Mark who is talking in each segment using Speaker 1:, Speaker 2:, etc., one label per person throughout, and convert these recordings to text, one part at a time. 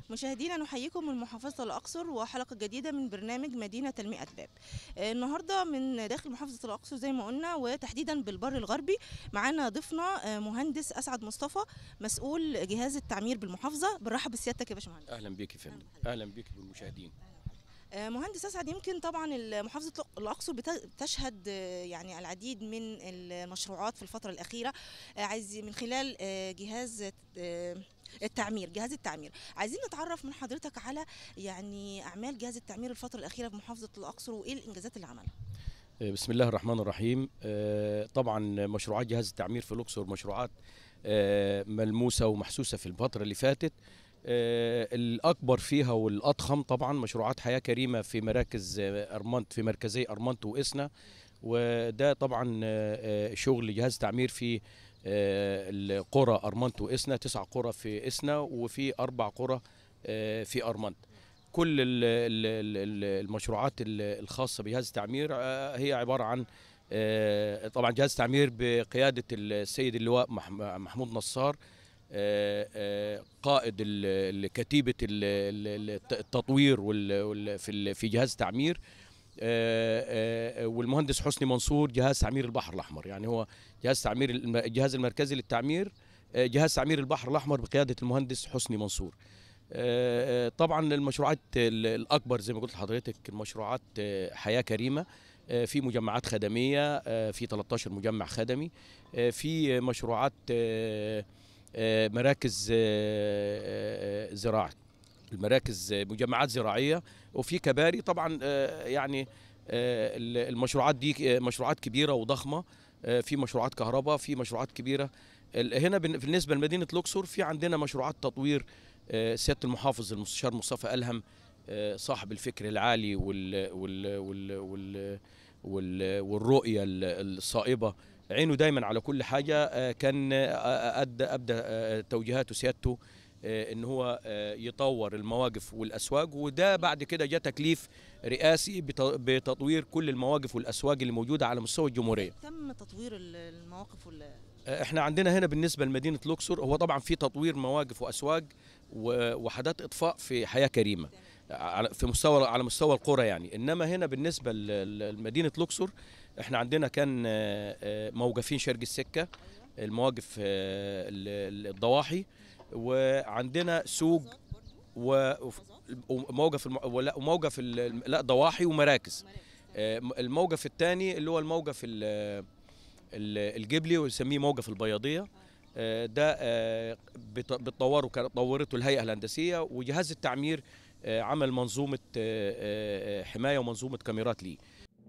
Speaker 1: مشاهدينا نحييكم من محافظة الأقصر وحلقة جديدة من برنامج مدينة المئة باب آه، النهاردة من داخل محافظة الأقصر زي ما قلنا وتحديدا بالبر الغربي معانا ضيفنا آه، مهندس أسعد مصطفى مسؤول جهاز التعمير بالمحافظة بنرحب بسيادتك يا باشمهندس
Speaker 2: اهلا بيك يا فندم اهلا بيك بالمشاهدين
Speaker 1: آه، مهندس أسعد يمكن طبعا محافظة الأقصر بت- بتشهد آه، يعني العديد من المشروعات في الفترة الأخيرة آه، عايز من خلال آه، جهاز آه، التعمير جهاز التعمير عايزين نتعرف من حضرتك على يعني أعمال جهاز التعمير الفترة الأخيرة في محافظة الأقصر وإيه الإنجازات اللي عملها
Speaker 2: بسم الله الرحمن الرحيم آه، طبعا مشروعات جهاز التعمير في الاقصر مشروعات آه، ملموسه ومحسوسه في الفتره اللي فاتت آه، الاكبر فيها والاضخم طبعا مشروعات حياه كريمه في مراكز آه، ارمنت في مركزي ارمنت واسنا وده طبعا آه، آه، شغل جهاز تعمير في آه، القرى ارمنت واسنا تسع قرى في اسنا وفي اربع قرى آه، في ارمنت كل ال- ال- ال- المشروعات ال- الخاصه بجهاز التعمير آه، هي عباره عن آه، طبعا جهاز تعمير بقياده السيد اللواء مح- محمود نصار آه، آه، قائد ال- ال- كتيبه ال- ال- التطوير وال- وال- في ال- في جهاز تعمير آه، آه، والمهندس حسني منصور جهاز تعمير البحر الاحمر يعني هو جهاز تعمير الم- الجهاز المركزي للتعمير آه، جهاز تعمير البحر الاحمر بقياده المهندس حسني منصور آه، آه، طبعا المشروعات ال- الاكبر زي ما قلت لحضرتك المشروعات آه، حياه كريمه آه، في مجمعات خدميه آه، في 13 مجمع خدمي آه، في مشروعات آه، آه، مراكز آه، آه، زراعه المراكز آه، مجمعات زراعيه وفي كباري طبعا آه، يعني آه، ال- المشروعات دي آه، مشروعات كبيره وضخمه آه، في مشروعات كهرباء في مشروعات كبيره ال- هنا بن- بالنسبه لمدينه الاقصر في عندنا مشروعات تطوير آه، سياده المحافظ المستشار مصطفى الهم آه، صاحب الفكر العالي وال وال وال وال وال والرؤيه ال- الصائبه عينه دايما على كل حاجه آه، كان آه، ادى ابدى آه، توجيهاته سيادته آه، ان هو آه، يطور المواقف والاسواق وده بعد كده جاء تكليف رئاسي بت- بتطوير كل المواقف والاسواق اللي موجوده على مستوى الجمهوريه
Speaker 1: تم تطوير ال- المواقف وال
Speaker 2: احنا عندنا هنا بالنسبه لمدينه الاقصر هو طبعا في تطوير مواقف واسواق ووحدات اطفاء في حياه كريمه على- في مستوى على مستوى القرى يعني انما هنا بالنسبه ل- ل- لمدينه الاقصر احنا عندنا كان آه، آه، موقفين شرق السكه المواقف آه، ال- ال- الضواحي وعندنا سوق و- وف- وموقف الم- ولا وموقف ال- لا ضواحي ومراكز آه، الموقف الثاني اللي هو الموقف ال- ال- الجبلي ويسميه موقف البياضيه آه، ده آه، بت- بتطوره كانت طورته الهيئه الهندسيه وجهاز التعمير آه، عمل منظومه آه، آه، آه، حمايه ومنظومه كاميرات ليه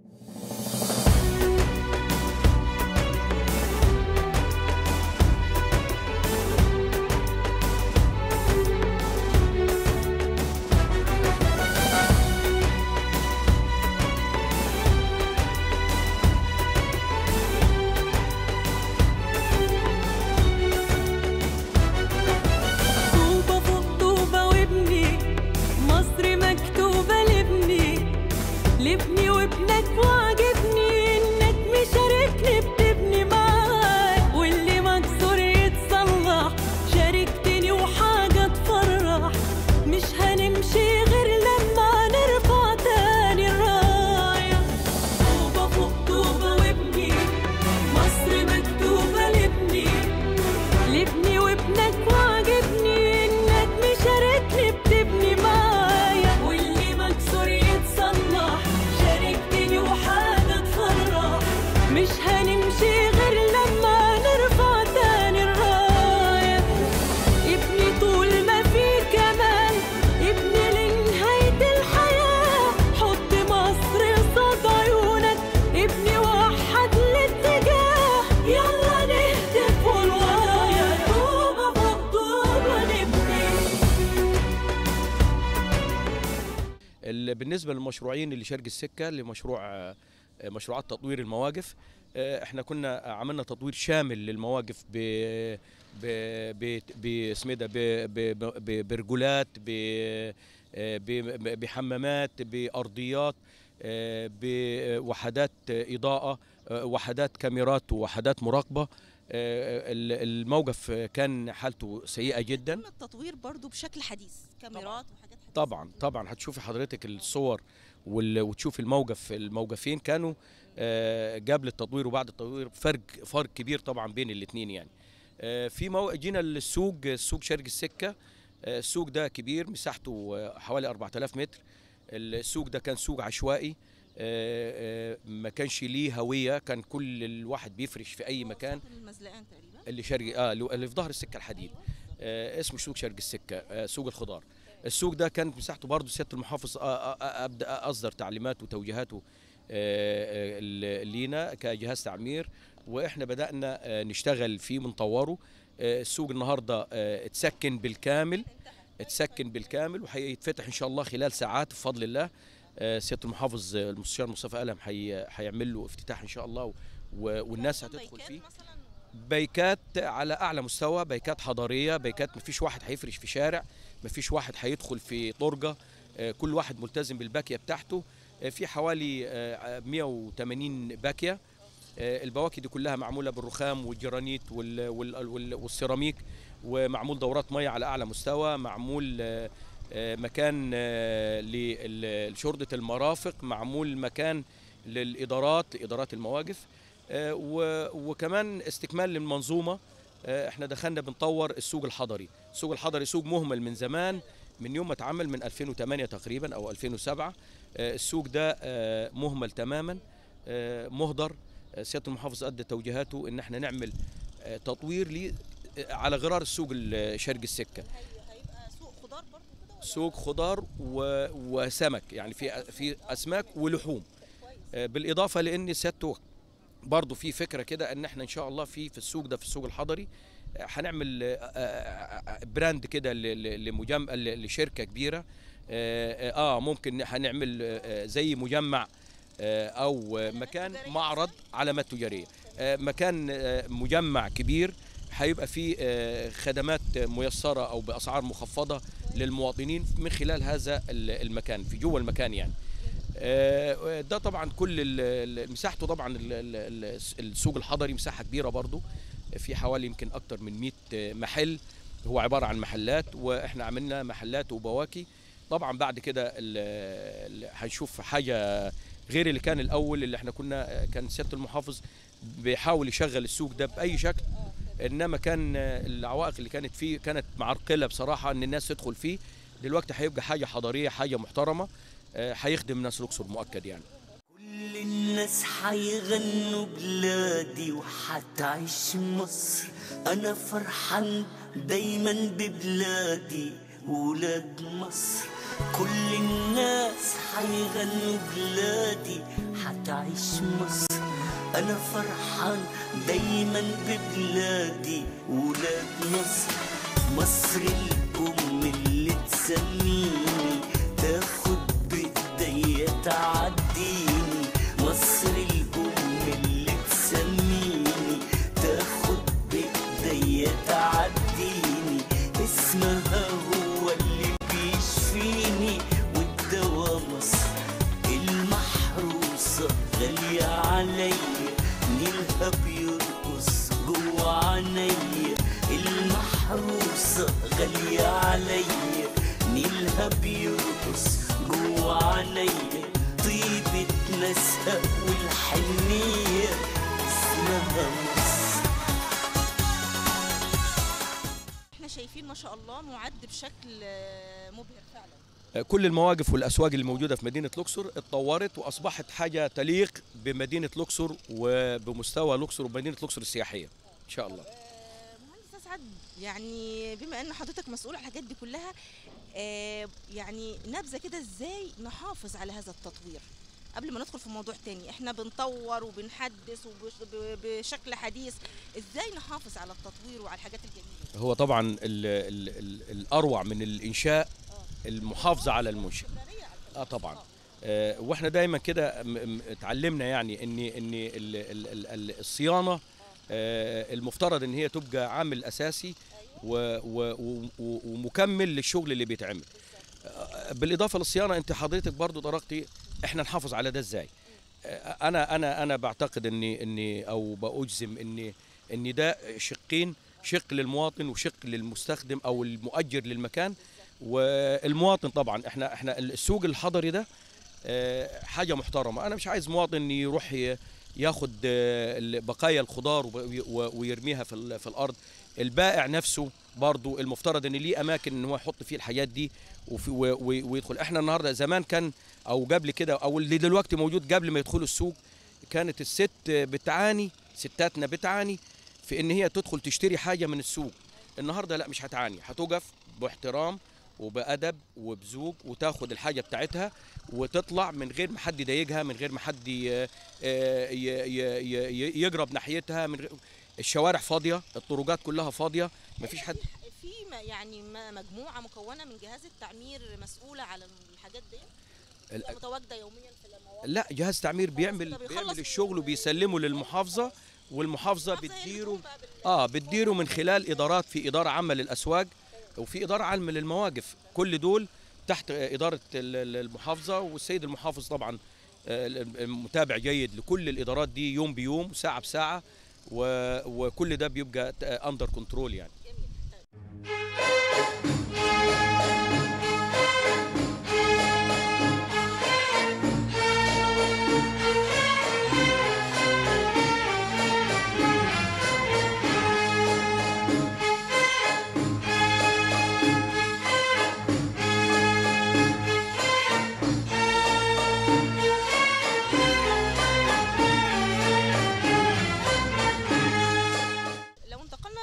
Speaker 3: طوبة فوق طوبة وابني مصر مكتوبة لابني لابني وابنك وعجبني انك مشاركني بتبني معاك واللي مكسور يتصلح شاركتني وحاجة تفرح مش هنمشي غير لما نرفع تاني الراية طوبة فوق طوبة وابني مصر مكتوبة لابني لابني وابنك وعجبني انك مشاركني بتبني معايا واللي مكسور يتصلح شاركتني وحاجة تفرح مش هنمشي غير لما نرفع تاني الراية ابني طول ما في كمال ابني لنهاية الحياة حط مصر قصاد عيونك ابني وحد الاتجاه يلا نهتف والورايا طوبة فوق طوبة نبني
Speaker 2: ال- بالنسبه للمشروعين اللي شرق السكه لمشروع آه، مشروعات تطوير المواقف آه، احنا كنا عملنا تطوير شامل للمواقف ب ب ب ب اسمه ده ب- ب- ب- برجولات ب- آه، ب- بحمامات بارضيات آه، بوحدات اضاءه آه، وحدات كاميرات ووحدات مراقبه آه، ال- الموقف آه، كان حالته سيئه جدا
Speaker 1: تم التطوير برضو بشكل حديث كاميرات وحاجات حديثة
Speaker 2: طبعا طبعا هتشوفي حضرتك الصور وال- وتشوفي الموقف الموقفين كانوا آه، قبل التطوير وبعد التطوير فرق فرق كبير طبعا بين الاثنين يعني آه، في مو... جينا السوق السوق شرق السكه آه، السوق ده كبير مساحته آه، حوالي 4000 متر السوق ده كان سوق عشوائي آه، آه، ما كانش ليه هويه كان كل الواحد بيفرش في اي مكان
Speaker 1: ساحل المزلقان تقريبا
Speaker 2: اللي شرقي اه اللي اللي في ظهر السكه الحديد آه اسمه سوق شرق السكه آه سوق الخضار السوق ده كانت مساحته برضه سياده المحافظ آه آه آه ابدا اصدر تعليمات وتوجيهاته آه آه ل- لينا كجهاز تعمير واحنا بدانا آه نشتغل فيه بنطوره آه السوق النهارده آه اتسكن بالكامل اتسكن بالكامل وهيتفتح ان شاء الله خلال ساعات بفضل الله آه سياده المحافظ آه، المستشار مصطفى قلم هي- هيعمل له افتتاح ان شاء الله و- والناس هتدخل
Speaker 1: بيكات
Speaker 2: فيه
Speaker 1: مثلا
Speaker 2: بيكات على اعلى مستوى بيكات حضاريه بيكات مفيش واحد هيفرش في شارع مفيش واحد هيدخل في طرقه آه، كل واحد ملتزم بالباكيه بتاعته آه، في حوالي آه، 180 باكيه آه، البواكي دي كلها معموله بالرخام والجرانيت وال- وال- وال- والسيراميك ومعمول دورات ميه على اعلى مستوى معمول آه، آه، مكان آه، لل- لشرطه المرافق معمول مكان للادارات ادارات المواقف آه، و- وكمان استكمال للمنظومه آه، احنا دخلنا بنطور السوق الحضري السوق الحضري سوق مهمل من زمان من يوم ما اتعمل من 2008 تقريبا او 2007 آه، السوق ده آه، مهمل تماما آه، مهدر آه، سياده المحافظ ادى توجيهاته ان احنا نعمل آه، تطوير ليه آه، على غرار السوق ال- شرق السكه
Speaker 1: هي- هيبقى سوق خضار برضو كده ولا
Speaker 2: سوق خضار و... وسمك يعني في في اسماك ولحوم
Speaker 1: كويس
Speaker 2: آه، بالاضافه لان سيادته برضه في فكره كده ان احنا ان شاء الله في في السوق ده في السوق الحضري آه، هنعمل آه، آه، آه، براند كده ل- ل- لمجم ل- لشركه كبيره اه آه، ممكن هنعمل آه، زي مجمع آه، او آه، مكان
Speaker 1: تجارية
Speaker 2: معرض علامات تجاريه آه، مكان آه، مجمع كبير هيبقى فيه آه، خدمات ميسره او باسعار مخفضه للمواطنين من خلال هذا ال- المكان في جوه المكان يعني آه، ده طبعا كل ال- ال- مساحته طبعا ال- ال- ال- السوق الحضري مساحه كبيره برضو في حوالي يمكن اكتر من 100 محل هو عباره عن محلات واحنا عملنا محلات وبواكي طبعا بعد كده ال- ال- هنشوف حاجه غير اللي كان الاول اللي احنا كنا كان سياده المحافظ بيحاول يشغل السوق ده باي شكل انما كان العوائق اللي كانت فيه كانت معرقله بصراحه ان الناس تدخل فيه دلوقتي هيبقى حاجه حضاريه حاجه محترمه آه، هيخدم ناس الاقصر مؤكد يعني
Speaker 4: كل الناس حيغنوا بلادي وحتعيش مصر انا فرحان دايما ببلادي ولاد مصر كل الناس حيغنوا بلادي حتعيش مصر انا فرحان دايما ببلادي ولاد مصر مصر الام اللي تسميني تاخد بايديا تعديني مصر الام اللي تسميني تاخد بايديا تعديني اسمها هو اللي بيشفيني والدوا مصر المحروسة غالية عليا نيلها بيرقص جوا عينيا المحروسة غالية عليا نيلها بيرقص جوا عينيا طيبة ناسها والحنية اسمها مصر
Speaker 1: احنا شايفين ما شاء الله معد بشكل آه، مبهر فعلا
Speaker 2: آه، كل المواقف والاسواق اللي موجوده في مدينه الاقصر اتطورت واصبحت حاجه تليق بمدينه الاقصر وبمستوى الاقصر ومدينه الاقصر السياحيه ان شاء الله
Speaker 1: آه، مهندس اسعد يعني بما ان حضرتك مسؤول عن الحاجات دي كلها آه، يعني نبذه كده ازاي نحافظ على هذا التطوير قبل ما ندخل في موضوع تاني احنا بنطور وبنحدث وبش- ب- بشكل حديث ازاي نحافظ على التطوير وعلى الحاجات الجميله
Speaker 2: هو طبعا ال ال ال الاروع من الانشاء
Speaker 1: اه
Speaker 2: المحافظه على المنشا
Speaker 1: استمرارية على
Speaker 2: اه
Speaker 1: الحاجات.
Speaker 2: طبعا آه، واحنا دايما كده م- م- اتعلمنا يعني ان ان ال- ال- ال- ال- الصيانه آه، المفترض ان هي تبقى عامل اساسي و- و- و- و- ومكمل للشغل اللي بيتعمل آه، بالاضافه للصيانه انت حضرتك برضو طرقتي احنا نحافظ على ده ازاي آه، انا انا انا بعتقد اني اني او باجزم اني ان ده شقين شق للمواطن وشق للمستخدم او المؤجر للمكان والمواطن طبعا احنا احنا السوق الحضري ده آه، حاجه محترمه انا مش عايز مواطن يروح ي- ياخد آه، ال- بقايا الخضار وب- و- ويرميها في ال- في الارض البائع نفسه برضو المفترض ان ليه اماكن ان هو يحط فيه الحاجات دي وفي و- و- ويدخل احنا النهارده زمان كان او قبل كده او اللي دلوقتي موجود قبل ما يدخلوا السوق كانت الست بتعاني ستاتنا بتعاني في ان هي تدخل تشتري حاجه من السوق النهارده لا مش هتعاني هتقف باحترام وبأدب وبذوق وتاخد الحاجة بتاعتها وتطلع من غير ما حد يضايقها من غير ما حد ي- ي- ي- ي- يقرب ناحيتها من غير الشوارع فاضية الطرقات كلها فاضية مفيش حد
Speaker 1: في م- يعني م- مجموعه مكونه من جهاز التعمير مسؤوله على الحاجات دي
Speaker 2: ال-
Speaker 1: بتبقى متواجده يوميا في المواقع
Speaker 2: لا جهاز تعمير بيعمل
Speaker 1: كده بيخلص
Speaker 2: بيعمل
Speaker 1: من-
Speaker 2: الشغل وبيسلمه للمحافظة والمحافظة
Speaker 1: المحافظة هي اللي
Speaker 2: بتديره
Speaker 1: بتقوم بقى بال-
Speaker 2: اه بتديره من خلال ادارات في اداره عامه للاسواق وفي اداره عامه للمواقف كل دول تحت آه، اداره ال- ال- المحافظه والسيد المحافظ طبعا آه، المتابع جيد لكل الادارات دي يوم بيوم وساعه بساعه و- وكل ده بيبقى اندر كنترول يعني
Speaker 1: لو انتقلنا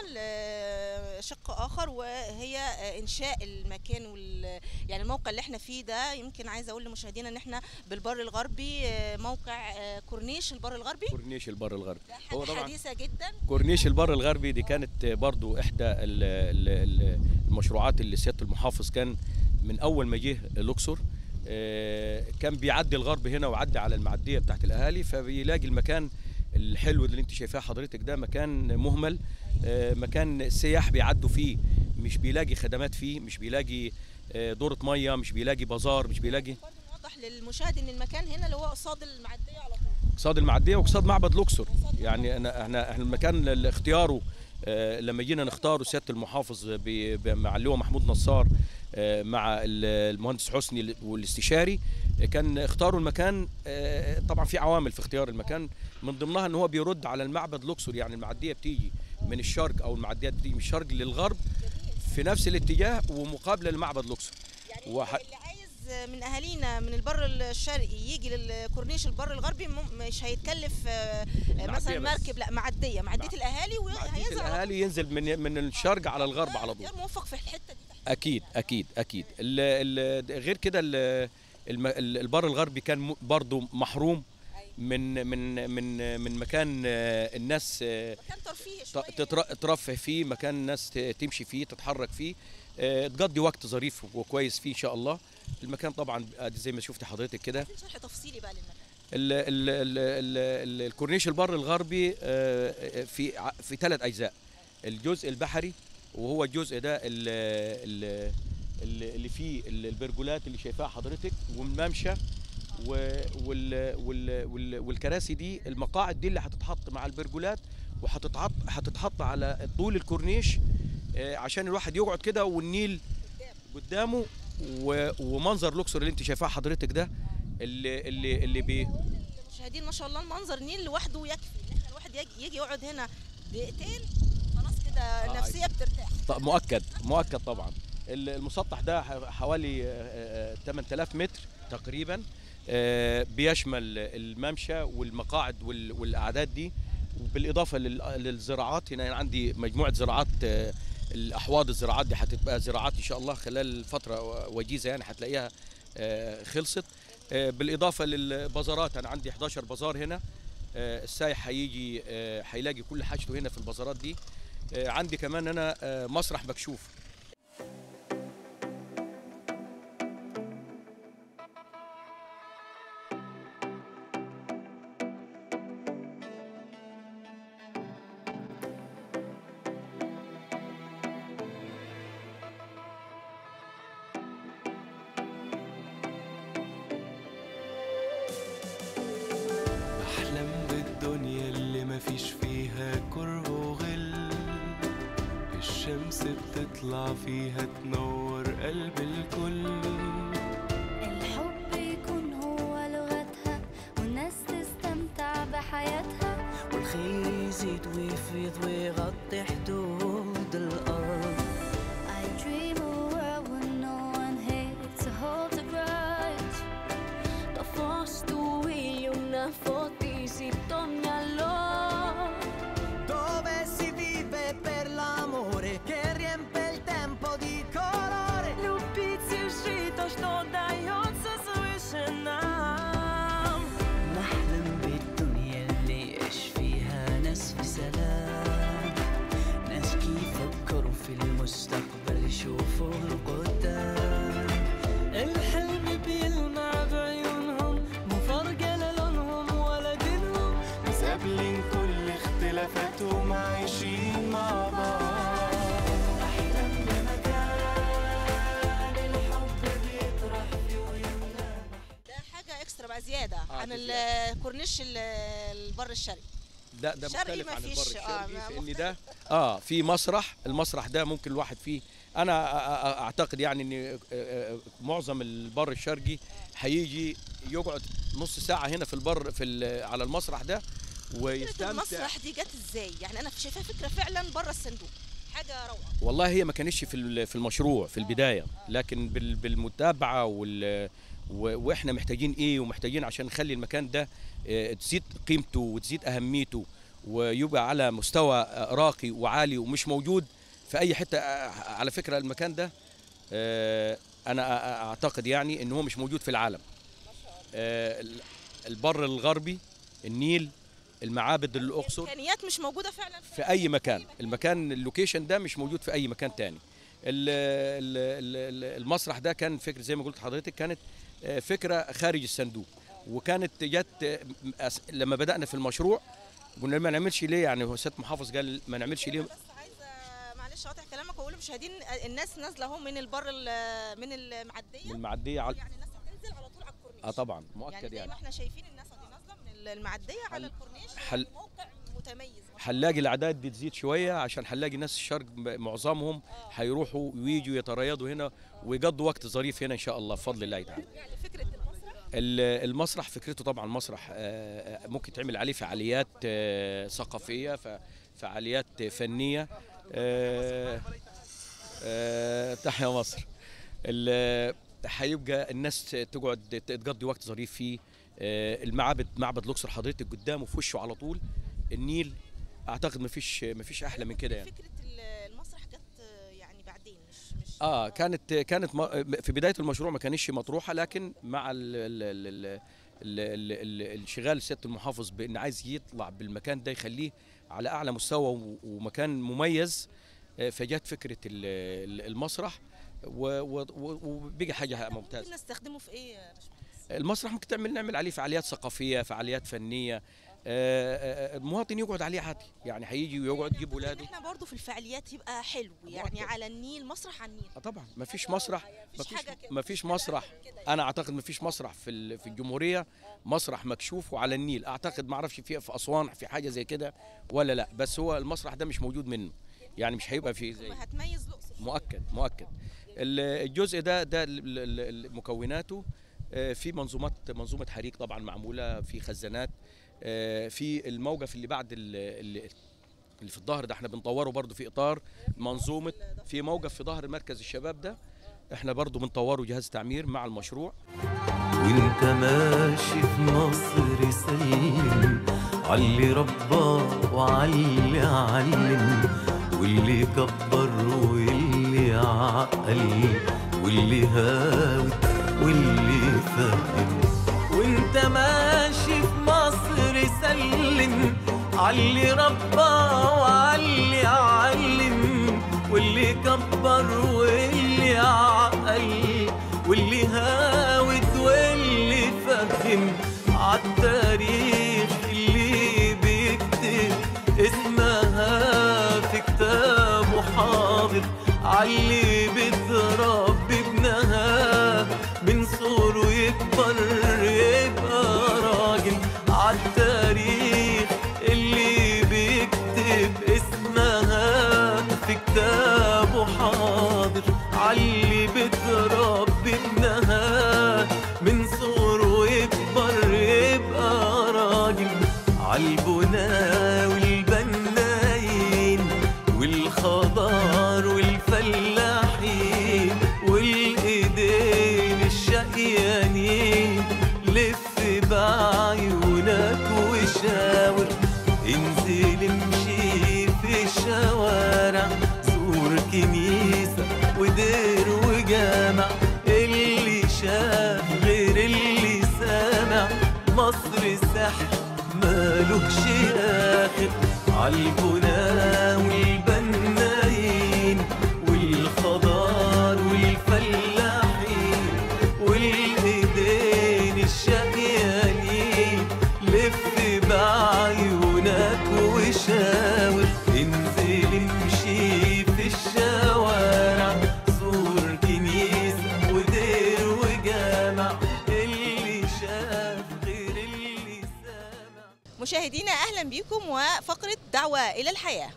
Speaker 1: لشق اخر وهي انشاء المكان وال يعني الموقع اللي احنا فيه ده يمكن عايزه اقول لمشاهدينا ان احنا بالبر الغربي موقع كورنيش البر الغربي
Speaker 2: كورنيش البر الغربي
Speaker 1: ده
Speaker 2: هو
Speaker 1: حاجه
Speaker 2: طبعا
Speaker 1: حديثه جدا
Speaker 2: كورنيش البر الغربي دي كانت برضو احدى ال- ال- ال- المشروعات اللي سياده المحافظ كان من اول ما جه الاقصر آه، كان بيعدي الغرب هنا وعدي على المعديه بتاعت الاهالي فبيلاقي المكان الحلو اللي انت شايفاه حضرتك ده مكان مهمل آه، مكان السياح بيعدوا فيه مش بيلاقي خدمات فيه مش بيلاقي آه، دورة ميه مش بيلاقي بازار مش بيلاقي
Speaker 1: برضه نوضح للمشاهد ان المكان هنا اللي هو قصاد المعديه على طول
Speaker 2: قصاد المعديه وقصاد معبد الاقصر يعني انا احنا احنا المكان اللي اختياره آه، لما جينا نختاره سياده المحافظ ب- ب- مع اللواء محمود نصار آه، مع ال- المهندس حسني والاستشاري آه، كان اختاروا المكان آه، طبعا في عوامل في اختيار المكان من ضمنها ان هو بيرد على المعبد الاقصر يعني المعديه بتيجي من الشرق او المعديات بتيجي من الشرق للغرب في نفس الاتجاه ومقابله لمعبد الاقصر
Speaker 1: يعني
Speaker 2: وح-
Speaker 1: اللي عايز من اهالينا من البر الشرقي يجي للكورنيش البر الغربي مم- مش هيتكلف آه،
Speaker 2: المعدية
Speaker 1: مثلا
Speaker 2: بس.
Speaker 1: مركب لا معديه معديه
Speaker 2: مع-
Speaker 1: الاهالي
Speaker 2: معديه
Speaker 1: وهينزل على
Speaker 2: الاهالي ينزل من من الشرق على الغرب على طول
Speaker 1: غير موفق في الحته دي
Speaker 2: اكيد اكيد اكيد ال ال غير كده ال- الم- ال- البر الغربي كان م- برضو محروم من من من من مكان آه، الناس آه،
Speaker 1: مكان ترفيهي
Speaker 2: ت-
Speaker 1: شويه
Speaker 2: تتر- ترفه فيه مكان الناس ت- تمشي فيه تتحرك فيه آه، تقضي وقت ظريف وكويس فيه ان شاء الله المكان طبعا آدي زي ما شفت حضرتك كده
Speaker 1: عايزين شرح تفصيلي بقى للمكان
Speaker 2: ال ال ال ال ال الكورنيش البر الغربي آه، في ع- في ثلاث اجزاء الجزء البحري وهو الجزء ده ال- ال- ال- اللي فيه ال- البرجولات اللي شايفاها حضرتك والممشى و- وال وال وال والكراسي دي المقاعد دي اللي هتتحط مع البرجولات وهتتحط هتتحط على طول الكورنيش آه، عشان الواحد يقعد كده والنيل قدامه و- ومنظر الاقصر اللي انت شايفاه حضرتك ده اللي اللي اللي بي
Speaker 1: المشاهدين ما شاء الله المنظر نيل لوحده يكفي ان احنا الواحد يجي, يجي يقعد هنا دقيقتين خلاص كده النفسيه بترتاح
Speaker 2: ط- مؤكد مؤكد طبعا ال- المسطح ده ح- حوالي آه، آه، 8000 متر تقريبا آه، بيشمل الممشى والمقاعد وال- والقعدات دي بالاضافه لل- للزراعات هنا عندي مجموعه زراعات آه، الاحواض الزراعات دي هتبقى زراعات ان شاء الله خلال فتره وجيزه يعني هتلاقيها آه، خلصت آه، بالاضافه للبازارات انا عندي 11 بازار هنا آه، السايح هيجي آه، هيلاقي كل حاجته هنا في البازارات دي آه، عندي كمان انا آه، مسرح مكشوف
Speaker 5: بحلم بالدنيا اللي مفيش فيها كره وغير شمس بتطلع فيها تنور قلب الكل
Speaker 6: الحب يكون هو لغتها والناس تستمتع بحياتها
Speaker 4: والخير يزيد ويفيض ويغطي حدود الأرض
Speaker 6: I dream a world where no one hates to hold the grudge
Speaker 3: Da fosto io una fotisi ogni allora
Speaker 7: dove si vive per l'amore che riempie il tempo di colore.
Speaker 3: Любить и то, что дается свыше нам
Speaker 4: نحلم بالدنيا اللي يعيش فيها ناس في سلام ناس كيف فكروا في المستقبل يشوفوا القدام
Speaker 3: الحلم بيلمع بعيونهم مو فارقة لا لونهم ولا دينهم
Speaker 5: ناس قابلين كل اختلافاتهم عايشين مع بعض
Speaker 1: ده حاجه اكسترا بقى زياده
Speaker 2: آه،
Speaker 1: عن
Speaker 2: دي
Speaker 1: الكورنيش ال- البر الشرقي
Speaker 2: لا ده
Speaker 1: شرقي
Speaker 2: مختلف عن
Speaker 1: مفيش،
Speaker 2: البر
Speaker 1: آه،
Speaker 2: الشرقي
Speaker 1: ما
Speaker 2: في ان ده اه في مسرح المسرح ده ممكن الواحد فيه انا أ- أ- اعتقد يعني ان آه، آه، معظم البر الشرقي هيجي يقعد نص ساعه هنا في البر في ال- على المسرح ده
Speaker 1: فكره
Speaker 2: ويستمتع
Speaker 1: المسرح دي جت ازاي يعني انا شايفاها فكره فعلا بره الصندوق حاجه روعه
Speaker 2: والله هي ما كانتش في ال- في المشروع في البدايه لكن بال- بالمتابعه وال و- واحنا محتاجين ايه ومحتاجين عشان نخلي المكان ده آه، تزيد قيمته وتزيد اهميته ويبقى على مستوى آه، راقي وعالي ومش موجود في اي حته آه، على فكره المكان ده آه، انا أ- أ- اعتقد يعني ان هو مش موجود في العالم آه، ال- البر الغربي النيل المعابد الاقصر
Speaker 1: امكانيات مش موجوده فعلا
Speaker 2: في اي مكان المكان اللوكيشن ده مش موجود في اي مكان تاني ال- ال- ال- المسرح ده كان فكره زي ما قلت لحضرتك كانت آه، فكره خارج الصندوق وكانت جت آه، م- أس- لما بدانا في المشروع قلنا ما نعملش ليه يعني هو سياده محافظ قال ما نعملش ليه
Speaker 1: بس عايزه معلش اقاطع كلامك واقول للمشاهدين الناس نازله اهو من البر ال- من المعديه
Speaker 2: من المعديه على
Speaker 1: يعني الناس هتنزل على طول على الكورنيش
Speaker 2: اه طبعا
Speaker 1: يعني
Speaker 2: مؤكد
Speaker 1: زي ما
Speaker 2: يعني
Speaker 1: احنا شايفين الناس دي نازله من المعديه على
Speaker 2: حل-
Speaker 1: الكورنيش
Speaker 2: حل-
Speaker 1: يعني موقع متميز ما شاء
Speaker 2: هنلاقي الاعداد دي تزيد شويه عشان هنلاقي ناس الشرق م- معظمهم هيروحوا ويجوا يتريضوا هنا ويقضوا وقت ظريف هنا ان شاء الله بفضل الله تعالى
Speaker 1: الله. يعني فكره المسرح
Speaker 2: ال- المسرح فكرته طبعا مسرح آه، آه، ممكن تعمل عليه فعاليات آه، ثقافيه ف- فعاليات فنيه آه، آه، تحيا مصر ال- هيبقى الناس تقعد ت- تقضي وقت ظريف فيه آه، المعبد معبد الاقصر حضرتك قدامه في وشه على طول النيل اعتقد مفيش مفيش احلى من كده يعني
Speaker 1: فكره ال- المسرح جت يعني بعدين مش مش
Speaker 2: اه كانت كانت م- في بدايه المشروع ما كانتش مطروحه لكن مع ال ال ال ال ال ال ال الانشغال سياده المحافظ بان عايز يطلع بالمكان ده يخليه على اعلى مستوى و- ومكان مميز آه، فجت فكره ال- ال- المسرح و- و- و- وبقي حاجه ممتازه
Speaker 1: ممكن نستخدمه في ايه يا باشمهندس؟
Speaker 2: المسرح ممكن تعمل نعمل عليه فعاليات ثقافيه فعاليات فنيه آه، آه، آه، المواطن يقعد عليه عادي يعني هيجي ويقعد يجيب
Speaker 1: إن
Speaker 2: ولاده
Speaker 1: احنا برضو في الفعاليات يبقى حلو يعني
Speaker 2: مؤكد.
Speaker 1: على النيل مسرح على النيل
Speaker 2: آه طبعا ما فيش مسرح ما
Speaker 1: مفيش
Speaker 2: فيش
Speaker 1: حاجة كده،
Speaker 2: ما
Speaker 1: مفيش
Speaker 2: فيش
Speaker 1: حاجة
Speaker 2: مسرح
Speaker 1: أقل من كده يعني.
Speaker 2: انا اعتقد ما فيش مسرح في ال- في الجمهوريه مسرح مكشوف وعلى النيل اعتقد ما اعرفش في في اسوان في حاجه زي كده ولا لا بس هو المسرح ده مش موجود منه يعني مش هيبقى فيه زي
Speaker 1: هتميز الاقصر
Speaker 2: مؤكد مؤكد ال- الجزء ده ده ال- ال- ال- مكوناته آه، في منظومات منظومه حريق طبعا معموله في خزانات آه، في الموقف اللي بعد ال- ال- اللي في الظهر ده احنا بنطوره برضو في اطار منظومه في موقف في ظهر مركز الشباب ده احنا برضو بنطوره جهاز تعمير مع المشروع
Speaker 4: وانت ماشي في مصر سلم علي ربى وعلي علم واللي كبر واللي عقل واللي هاوي واللي فهم وانت ماشي في مصر سلم علي ربى وعلي علم واللي كبر واللي عقل واللي هاود واللي فهم عالتاريخ اللي بيكتب اسمها في كتابه حاضر عاللي بتربي ابنها من صغره يكبر يبقى راجل عالتاريخ اللي بيكتب اسمها في كتابه وحاضر علي بتربي ابنها من صغره يكبر يبقى راجل عالبنا والبنايين والخضار والفلاحين والايدين الشقيانين لف بعيونك وشاور انزل امشي في الشوارع زور كنيسة ودير وجامع اللي شاف غير اللي سامع مصر سحر مالهش آخر عالبنا والبنايين والخضار والفلاحين والايدين الشقيانين لف بعيونك وشاور انزل امشي في الشوارع زور كنيسة ودير وجامع اللي شاف غير اللي سامع
Speaker 1: مشاهدينا اهلا بيكم وفقره دعوه الى الحياه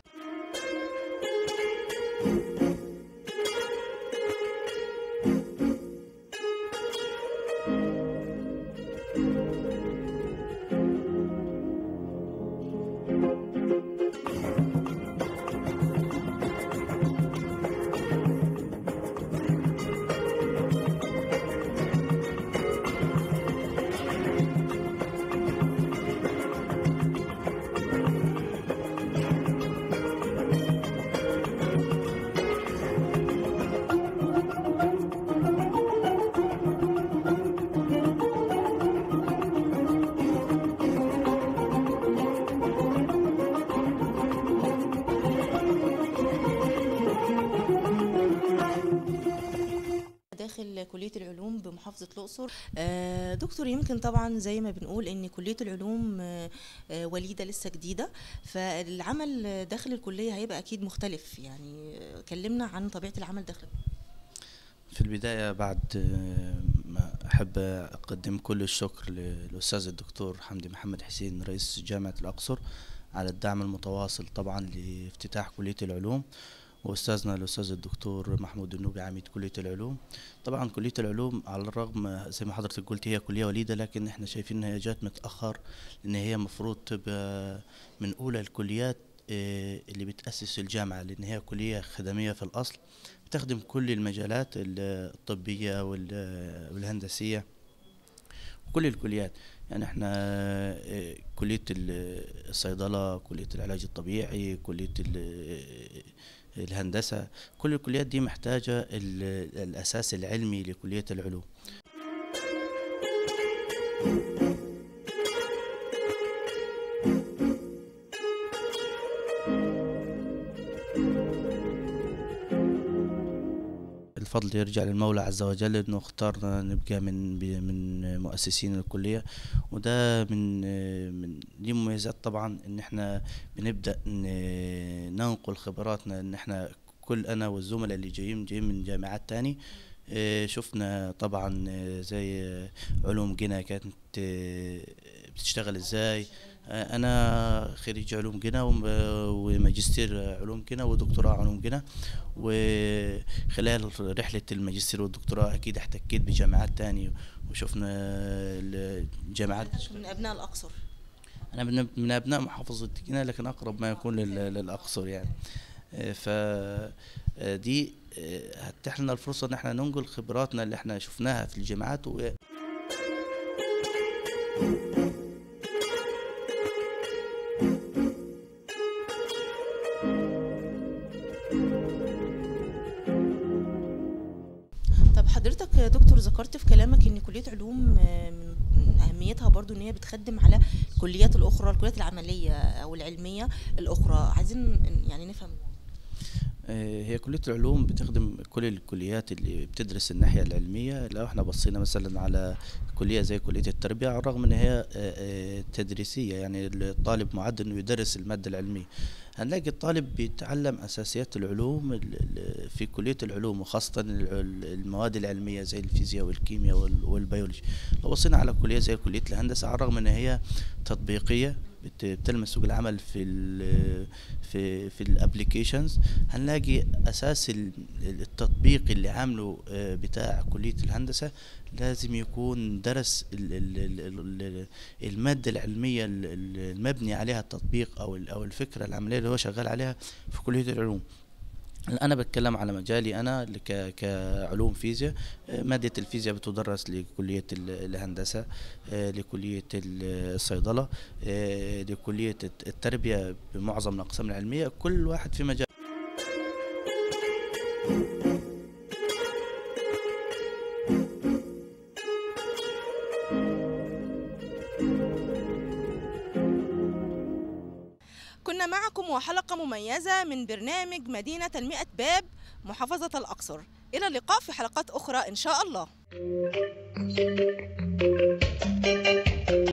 Speaker 1: داخل كلية العلوم بمحافظة الأقصر آه، دكتور يمكن طبعا زي ما بنقول إن كلية العلوم آه، آه، وليدة لسه جديدة فالعمل داخل الكلية هيبقى أكيد مختلف يعني آه، كلمنا عن طبيعة العمل داخل
Speaker 8: في البداية بعد آه، ما أحب أقدم كل الشكر للأستاذ الدكتور حمدي محمد حسين رئيس جامعة الأقصر على الدعم المتواصل طبعا لافتتاح كلية العلوم وأستاذنا الأستاذ الدكتور محمود النوبي عميد كلية العلوم طبعا كلية العلوم على الرغم زي ما حضرتك قلت هي كلية وليدة لكن احنا شايفين انها جات متأخر لأن هي مفروض تبقى من أولى الكليات آه، اللي بتأسس الجامعة لأن هي كلية خدمية في الأصل بتخدم كل المجالات ال- الطبية وال- والهندسية كل الكليات يعني احنا آه، كلية ال- الصيدلة كلية العلاج الطبيعي كلية ال- الهندسة كل الكليات دي محتاجة ال- الأساس العلمي لكلية العلوم الفضل يرجع للمولى عز وجل انه اختارنا نبقى من ب- من مؤسسين الكليه وده من من دي مميزات طبعا ان احنا بنبدا ن- ننقل خبراتنا ان احنا كل انا والزملاء اللي جايين جايين من جامعات تاني آه، شفنا طبعا آه، زي آه، علوم جنة كانت آه، بتشتغل ازاي آه، انا خريج علوم جنة وم- وماجستير علوم جنة ودكتوراه علوم جنة وخلال رحلة الماجستير والدكتوراه أكيد احتكيت بجامعات تانية وشفنا الجامعات
Speaker 1: من أبناء الأقصر
Speaker 8: أنا من من أبناء محافظة جنة لكن أقرب ما يكون لل- للأقصر يعني آه، ف آه، دي آه، هتتيح لنا الفرصة إن احنا ننقل خبراتنا اللي احنا شفناها في الجامعات و...
Speaker 1: طب حضرتك يا دكتور ذكرت في كلامك ان كليه علوم آه، من من اهميتها برضو ان هي بتخدم على الكليات الاخرى الكليات العمليه او العلميه الاخرى عايزين يعني نفهم
Speaker 8: آه، هي كلية العلوم بتخدم كل الكليات اللي بتدرس الناحية العلمية لو احنا بصينا مثلا على كلية زي كلية التربية على الرغم ان هي آه، آه، تدريسية يعني الطالب معد انه يدرس المادة العلمية هنلاقي الطالب بيتعلم اساسيات العلوم ال- ال- في كلية العلوم وخاصة الع- المواد العلمية زي الفيزياء والكيمياء وال- والبيولوجي لو بصينا على كلية زي كلية الهندسة على الرغم ان هي تطبيقية بت- بتلمس سوق العمل في ال في في الابلكيشنز هنلاقي اساس ال- التطبيق اللي عامله آه، بتاع كليه الهندسه لازم يكون درس ال- ال- ال- ال- الماده العلميه ال- ال- المبني عليها التطبيق او ال- او الفكره العمليه اللي هو شغال عليها في كليه العلوم انا بتكلم على مجالي انا اللي ك- كعلوم فيزياء آه، ماده الفيزياء بتدرس لكليه ال- الهندسه آه، لكليه ال- الصيدله آه، لكليه الت- التربيه بمعظم الاقسام العلميه كل واحد في مجال
Speaker 1: كنا معكم وحلقة مميزة من برنامج مدينة المئة باب محافظة الأقصر إلى اللقاء في حلقات أخرى إن شاء الله